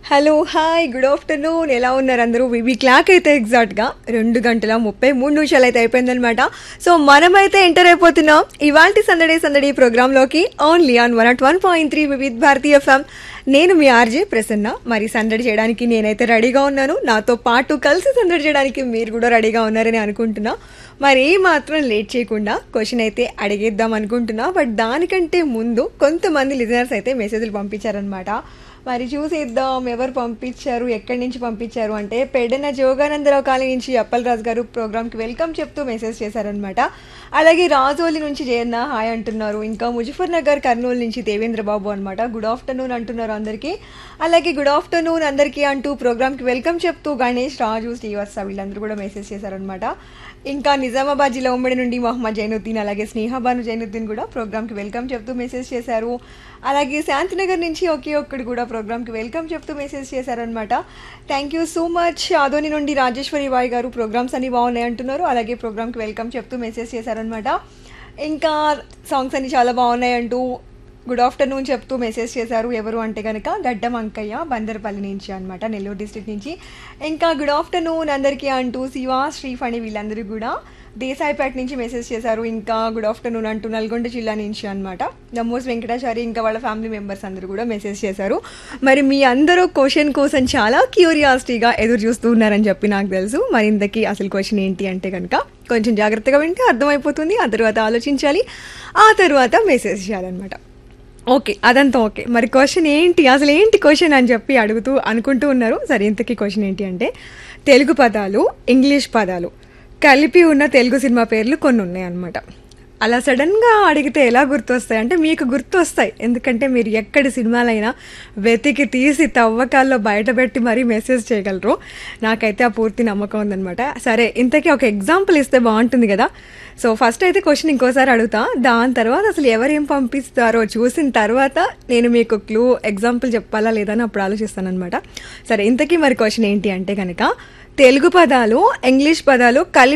hello hi good afternoon ఎలా ఉన్నారు అందరూ వివి క్లాక్ అయితే ఎగ్జాక్ట్గా రెండు గంటల ముప్పై మూడు నిమిషాలు అయితే అయిపోయిందనమాట సో మనమైతే ఎంటర్ అయిపోతున్నాం ఇవాల్టి సందడి సందడి ప్రోగ్రాంలోకి only on one at one point three Vividh Bharati FM నేను మీ ఆర్జే ప్రసన్న మరి సందడి చేయడానికి నేనైతే రెడీగా ఉన్నాను నాతో పాటు కలిసి సందడి చేయడానికి మీరు కూడా రెడీగా ఉన్నారని అనుకుంటున్నా మరి ఏ మాత్రం లేట్ చేయకుండా క్వశ్చన్ అయితే అడిగేద్దాం అనుకుంటున్నా బట్ దానికంటే ముందు కొంతమంది లిజనర్స్ అయితే మెసేజ్లు పంపించారనమాట మరి చూసేద్దాం ఎవరు పంపించారు ఎక్కడి నుంచి పంపించారు అంటే పెడన జోగానందరావు కాలనీ నుంచి అప్పలరాజు గారు ప్రోగ్రామ్కి వెల్కమ్ చెప్తూ మెసేజ్ చేశారనమాట అలాగే రాజోలి నుంచి జయన్న హాయ్ అంటున్నారు ఇంకా ముజఫర్ నగర్ కర్నూలు నుంచి దేవేంద్ర బాబు అనమాట గుడ్ ఆఫ్టర్నూన్ అంటున్నారు అందరికీ అలాగే గుడ్ ఆఫ్టర్నూన్ అందరికీ అంటూ ప్రోగ్రామ్కి వెల్కమ్ చెప్తూ గణేష్ రాజు శ్రీవాత్స వీళ్ళందరూ కూడా మెసేజ్ చేశారనమాట ఇంకా నిజామాబాద్ జిల్లా ఉమ్మడి నుండి మొహమ్మద్ జైనుద్దీన్ అలాగే స్నేహాబాను జైనుద్దీన్ కూడా ప్రోగ్రామ్కి వెల్కమ్ చెప్తూ మెసేజ్ చేశారు అలాగే శాంతినగర్ నుంచి ఒకే ఒక్కడు కూడా ప్రోగ్రామ్కి వెల్కమ్ చెప్తూ మెసేజ్ చేశారనమాట thank you so much Adoni నుండి రాజేశ్వరి బాయ్ గారు ప్రోగ్రామ్స్ అన్ని బాగున్నాయి అంటున్నారు అలాగే ప్రోగ్రామ్కి వెల్కమ్ చెప్తూ మెసేజ్ చేశారనమాట ఇంకా సాంగ్స్ అన్ని చాలా బాగున్నాయి అంటూ గుడ్ ఆఫ్టర్నూన్ చెప్తూ మెసేజ్ చేశారు ఎవరు అంటే కనుక గడ్డం అంకయ్య బందర్పల్లి నుంచి అనమాట నెల్లూరు డిస్ట్రిక్ట్ నుంచి ఇంకా గుడ్ ఆఫ్టర్నూన్ అందరికీ అంటూ శివ శ్రీఫణి వీళ్ళందరూ కూడా దేశాయిపేట నుంచి మెసేజ్ చేశారు ఇంకా గుడ్ ఆఫ్టర్నూన్ అంటూ నల్గొండ జిల్లా నుంచి అనమాట నమ్మోస్ వెంకటాచారి ఇంకా వాళ్ళ ఫ్యామిలీ మెంబర్స్ అందరూ కూడా మెసేజ్ చేశారు మరి మీ అందరూ క్వశ్చన్ కోసం చాలా క్యూరియాసిటీగా ఎదురు చూస్తూ ఉన్నారని చెప్పి నాకు తెలుసు మరి ఇంతకీ అసలు క్వశ్చన్ ఏంటి అంటే కనుక కొంచెం జాగ్రత్తగా వింటే అర్థమైపోతుంది ఆ తర్వాత ఆలోచించాలి ఆ తర్వాత మెసేజ్ చేయాలన్నమాట ఓకే అదంతా ఓకే మరి క్వశ్చన్ ఏంటి అసలు ఏంటి క్వశ్చన్ అని చెప్పి అడుగుతూ అనుకుంటూ ఉన్నారు సరే ఇంతకీ క్వశ్చన్ ఏంటి అంటే తెలుగు పదాలు ఇంగ్లీష్ పదాలు కలిపి ఉన్న తెలుగు సినిమా పేర్లు కొన్ని ఉన్నాయి అన్నమాట అలా సడన్గా అడిగితే ఎలా గుర్తొస్తాయి అంటే మీకు గుర్తొస్తాయి ఎందుకంటే మీరు ఎక్కడి సినిమాలైనా వెతికి తీసి తవ్వకాల్లో బయటపెట్టి మరీ మెసేజ్ చేయగలరు నాకైతే ఆ పూర్తి నమ్మకం ఉందనమాట సరే ఇంతకీ ఒక ఎగ్జాంపుల్ ఇస్తే బాగుంటుంది కదా సో ఫస్ట్ అయితే క్వశ్చన్ ఇంకోసారి అడుగుతా దాని తర్వాత అసలు ఎవరేం పంపిస్తారో చూసిన తర్వాత నేను మీకు క్లూ ఎగ్జాంపుల్ చెప్పాలా లేదా అని అప్పుడు ఆలోచిస్తాను అనమాట సరే ఇంతకీ మరి క్వశ్చన్ ఏంటి అంటే కనుక తెలుగు పదాలు ఇంగ్లీష్ పదాలు కలిపి